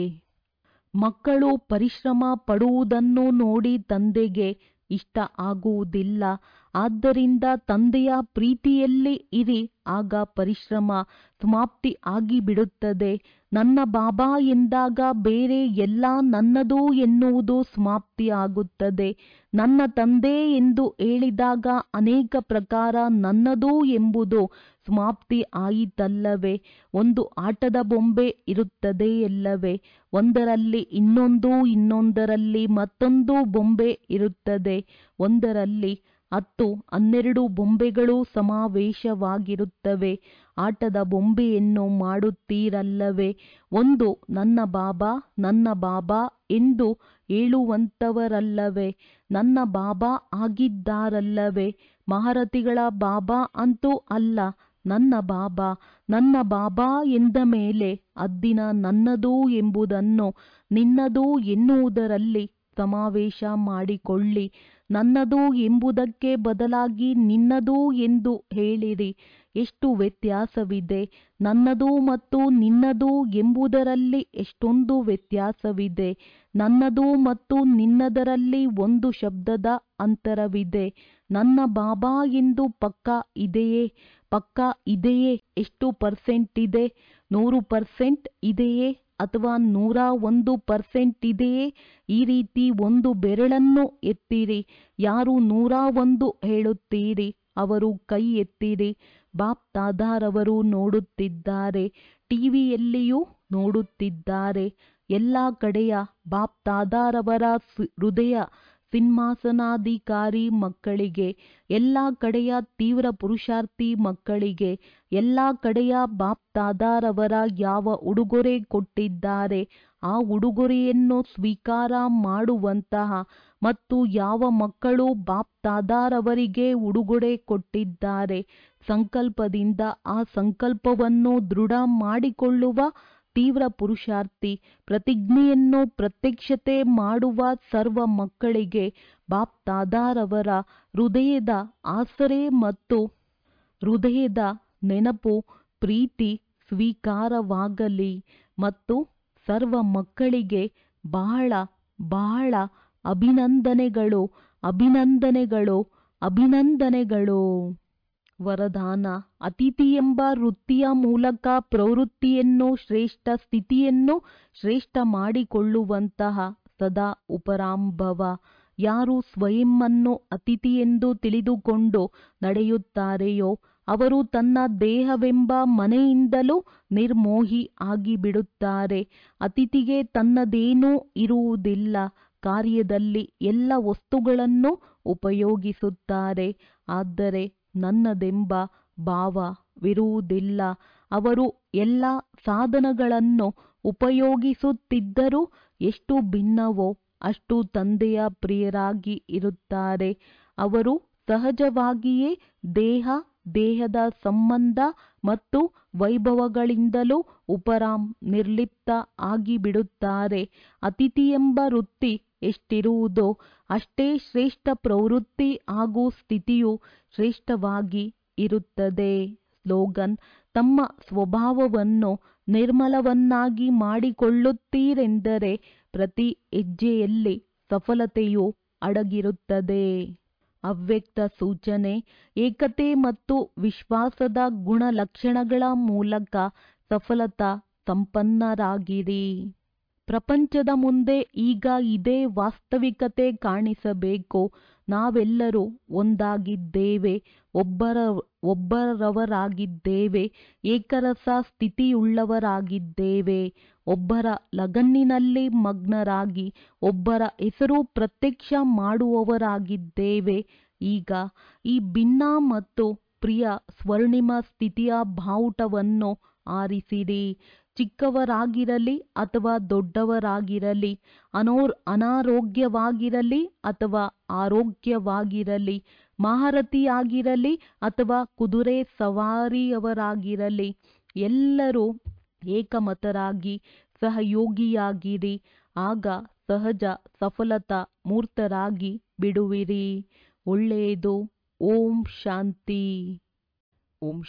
ಮಕ್ಕಳು ಪರಿಶ್ರಮ ಪಡುವುದನ್ನು ನೋಡಿ ತಂದೆಗೆ ಇಷ್ಟ ಆಗುವುದಿಲ್ಲ ಆದ್ದರಿಂದ ತಂದೆಯ ಪ್ರೀತಿಯಲ್ಲಿ ಇರಿ ಆಗ ಪರಿಶ್ರಮ ಸಮಾಪ್ತಿ ಆಗಿಬಿಡುತ್ತದೆ ನನ್ನ ಬಾಬಾ ಎಂದಾಗ ಬೇರೆ ಎಲ್ಲ ನನ್ನದು ಎನ್ನುವುದು ಸಮಾಪ್ತಿ ಆಗುತ್ತದೆ ನನ್ನ ತಂದೆ ಎಂದು ಹೇಳಿದಾಗ ಅನೇಕ ಪ್ರಕಾರ ನನ್ನದು ಎಂಬುದು ಸಮಾಪ್ತಿ ಆಯಿತಲ್ಲವೇ ಒಂದು ಆಟದ ಬೊಂಬೆ ಇರುತ್ತದೆ ಎಲ್ಲವೇ ಒಂದರಲ್ಲಿ ಇನ್ನೊಂದು ಇನ್ನೊಂದರಲ್ಲಿ ಮತ್ತೊಂದು ಬೊಂಬೆ ಇರುತ್ತದೆ ಒಂದರಲ್ಲಿ ಹತ್ತು ಹನ್ನೆರಡು ಬೊಂಬೆಗಳು ಸಮಾವೇಶವಾಗಿರುತ್ತವೆ ಆಟದ ಬೊಂಬೆಯನ್ನು ಮಾಡುತ್ತೀರಲ್ಲವೇ ಒಂದು ನನ್ನ ಬಾಬಾ ನನ್ನ ಬಾಬಾ ಎಂದು ಹೇಳುವಂಥವರಲ್ಲವೇ ನನ್ನ ಬಾಬಾ ಆಗಿದ್ದಾರಲ್ಲವೇ ಮಹಾರಥಿಗಳ ಬಾಬಾ ಅಂತೂ ಅಲ್ಲ ನನ್ನ ಬಾಬಾ ನನ್ನ ಬಾಬಾ ಎಂದ ಮೇಲೆ ಅದ್ದಿನ ನನ್ನದು ಎಂಬುದನ್ನು ನಿನ್ನದು ಎನ್ನುವುದರಲ್ಲಿ ಸಮಾವೇಶ ಮಾಡಿಕೊಳ್ಳಿ ನನ್ನದು ಎಂಬುದಕ್ಕೆ ಬದಲಾಗಿ ನಿನ್ನದು ಎಂದು ಹೇಳಿರಿ ಎಷ್ಟು ವ್ಯತ್ಯಾಸವಿದೆ ನನ್ನದು ಮತ್ತು ನಿನ್ನದು ಎಂಬುದರಲ್ಲಿ ಎಷ್ಟೊಂದು ವ್ಯತ್ಯಾಸವಿದೆ ನನ್ನದು ಮತ್ತು ನಿನ್ನದರಲ್ಲಿ ಒಂದು ಶಬ್ದದ ಅಂತರವಿದೆ ನನ್ನ ಬಾಬಾ ಎಂದು ಪಕ್ಕಾ ಇದೆಯೇ ಪಕ್ಕಾ ಇದೆಯೇ ಎಷ್ಟು ಪರ್ಸೆಂಟ್ ಇದೆ ನೂರು ಪರ್ಸೆಂಟ್ ಇದೆಯೇ ಅಥವಾ ನೂರ ಒಂದು ಪರ್ಸೆಂಟ್ ಇದೆಯೇ ಈ ರೀತಿ ಒಂದು ಬೆರಳನ್ನು ಎತ್ತಿರಿ ಯಾರು ನೂರ ಒಂದು ಹೇಳುತ್ತೀರಿ ಅವರು ಕೈ ಎತ್ತಿರಿ ಬಾಪ್ ತಾದಾರವರು ನೋಡುತ್ತಿದ್ದಾರೆ ಟಿವಿಯಲ್ಲಿಯೂ ನೋಡುತ್ತಿದ್ದಾರೆ ಎಲ್ಲ ಕಡೆಯ ಬಾಪ್ ತಾದಾರವರ ಹೃದಯ ಸಿಂಹಾಸನಾಧಿಕಾರಿ ಮಕ್ಕಳಿಗೆ ಎಲ್ಲ ಕಡೆಯ ತೀವ್ರ ಪುರುಷಾರ್ಥಿ ಮಕ್ಕಳಿಗೆ ಎಲ್ಲ ಕಡೆಯ ಬಾಪ್ ತಾದಾರವರ ಯಾವ ಉಡುಗೊರೆ ಕೊಟ್ಟಿದ್ದಾರೆ ಆ ಉಡುಗೊರೆಯನ್ನು ಸ್ವೀಕಾರ ಮಾಡುವಂತಹ ಮತ್ತು ಯಾವ ಮಕ್ಕಳು ಬಾಪ್ ತಾದಾರವರಿಗೆ ಉಡುಗೊರೆ ಕೊಟ್ಟಿದ್ದಾರೆ ಸಂಕಲ್ಪದಿಂದ ಆ ಸಂಕಲ್ಪವನ್ನು ದೃಢ ಮಾಡಿಕೊಳ್ಳುವ ತೀವ್ರ ಪುರುಷಾರ್ಥಿ ಪ್ರತಿಜ್ಞೆಯನ್ನು ಪ್ರತ್ಯಕ್ಷತೆ ಮಾಡುವ ಸರ್ವ ಮಕ್ಕಳಿಗೆ ಬಾಪ್ ತಾದಾರವರ ಹೃದಯದ ಆಸರೆ ಮತ್ತು ಹೃದಯದ ನೆನಪು ಪ್ರೀತಿ ಸ್ವೀಕಾರವಾಗಲಿ ಮತ್ತು ಸರ್ವ ಮಕ್ಕಳಿಗೆ ಬಹಳ ಬಹಳ ಅಭಿನಂದನೆಗಳು ಅಭಿನಂದನೆಗಳು ಅಭಿನಂದನೆಗಳು ವರದಾನ ಅತಿಥಿ ಎಂಬ ವೃತ್ತಿಯ ಮೂಲಕ ಪ್ರವೃತ್ತಿಯನ್ನು ಶ್ರೇಷ್ಠ ಸ್ಥಿತಿಯನ್ನು ಶ್ರೇಷ್ಠ ಮಾಡಿಕೊಳ್ಳುವಂತಹ ಸದಾ ಉಪರಾಂಭವ ಯಾರು ಸ್ವಯಂವನ್ನು ಅತಿಥಿ ಎಂದು ತಿಳಿದುಕೊಂಡು ನಡೆಯುತ್ತಾರೆಯೋ ಅವರು ತನ್ನ ದೇಹವೆಂಬ ಮನೆಯಿಂದಲೂ ನಿರ್ಮೋಹಿ ಆಗಿಬಿಡುತ್ತಾರೆ ಅತಿಥಿಗೆ ತನ್ನದೇನೂ ಇರುವುದಿಲ್ಲ ಕಾರ್ಯದಲ್ಲಿ ಎಲ್ಲ ವಸ್ತುಗಳನ್ನು ಉಪಯೋಗಿಸುತ್ತಾರೆ ಆದರೆ ನನ್ನದೆಂಬ ಭಾವವಿರುವುದಿಲ್ಲ ಅವರು ಎಲ್ಲ ಸಾಧನಗಳನ್ನು ಉಪಯೋಗಿಸುತ್ತಿದ್ದರೂ ಎಷ್ಟು ಭಿನ್ನವೋ ಅಷ್ಟು ತಂದೆಯ ಪ್ರಿಯರಾಗಿ ಇರುತ್ತಾರೆ ಅವರು ಸಹಜವಾಗಿಯೇ ದೇಹ ದೇಹದ ಸಂಬಂಧ ಮತ್ತು ವೈಭವಗಳಿಂದಲೂ ಉಪರಾಮ್ ನಿರ್ಲಿಪ್ತ ಆಗಿಬಿಡುತ್ತಾರೆ ಅತಿಥಿ ಎಂಬ ವೃತ್ತಿ ಎಷ್ಟಿರುವುದೋ ಅಷ್ಟೇ ಶ್ರೇಷ್ಠ ಪ್ರವೃತ್ತಿ ಹಾಗೂ ಸ್ಥಿತಿಯು ಶ್ರೇಷ್ಠವಾಗಿ ಇರುತ್ತದೆ ಸ್ಲೋಗನ್ ತಮ್ಮ ಸ್ವಭಾವವನ್ನು ನಿರ್ಮಲವನ್ನಾಗಿ ಮಾಡಿಕೊಳ್ಳುತ್ತೀರೆಂದರೆ ಪ್ರತಿ ಹೆಜ್ಜೆಯಲ್ಲಿ ಸಫಲತೆಯು ಅಡಗಿರುತ್ತದೆ ಅವ್ಯಕ್ತ ಸೂಚನೆ ಏಕತೆ ಮತ್ತು ವಿಶ್ವಾಸದ ಗುಣಲಕ್ಷಣಗಳ ಮೂಲಕ ಸಫಲತಾ ಸಂಪನ್ನರಾಗಿರಿ ಪ್ರಪಂಚದ ಮುಂದೆ ಈಗ ಇದೇ ವಾಸ್ತವಿಕತೆ ಕಾಣಿಸಬೇಕು ನಾವೆಲ್ಲರೂ ಒಂದಾಗಿದ್ದೇವೆ ಒಬ್ಬರ ಒಬ್ಬರವರಾಗಿದ್ದೇವೆ ಏಕರಸ ಸ್ಥಿತಿಯುಳ್ಳವರಾಗಿದ್ದೇವೆ ಒಬ್ಬರ ಲಗನ್ನಿನಲ್ಲಿ ಮಗ್ನರಾಗಿ ಒಬ್ಬರ ಹೆಸರು ಪ್ರತ್ಯಕ್ಷ ಮಾಡುವವರಾಗಿದ್ದೇವೆ ಈಗ ಈ ಭಿನ್ನ ಮತ್ತು ಪ್ರಿಯ ಸ್ವರ್ಣಿಮ ಸ್ಥಿತಿಯ ಬಾವುಟವನ್ನು ಆರಿಸಿರಿ ಚಿಕ್ಕವರಾಗಿರಲಿ ಅಥವಾ ದೊಡ್ಡವರಾಗಿರಲಿ ಅನೋರ್ ಅನಾರೋಗ್ಯವಾಗಿರಲಿ ಅಥವಾ ಆರೋಗ್ಯವಾಗಿರಲಿ ಮಹಾರಥಿಯಾಗಿರಲಿ ಅಥವಾ ಕುದುರೆ ಸವಾರಿಯವರಾಗಿರಲಿ ಎಲ್ಲರೂ ಏಕಮತರಾಗಿ ಸಹಯೋಗಿಯಾಗಿರಿ ಆಗ ಸಹಜ ಸಫಲತಾ ಮೂರ್ತರಾಗಿ ಬಿಡುವಿರಿ ಒಳ್ಳೆಯದು ಓಂ ಶಾಂತಿ ಓಂ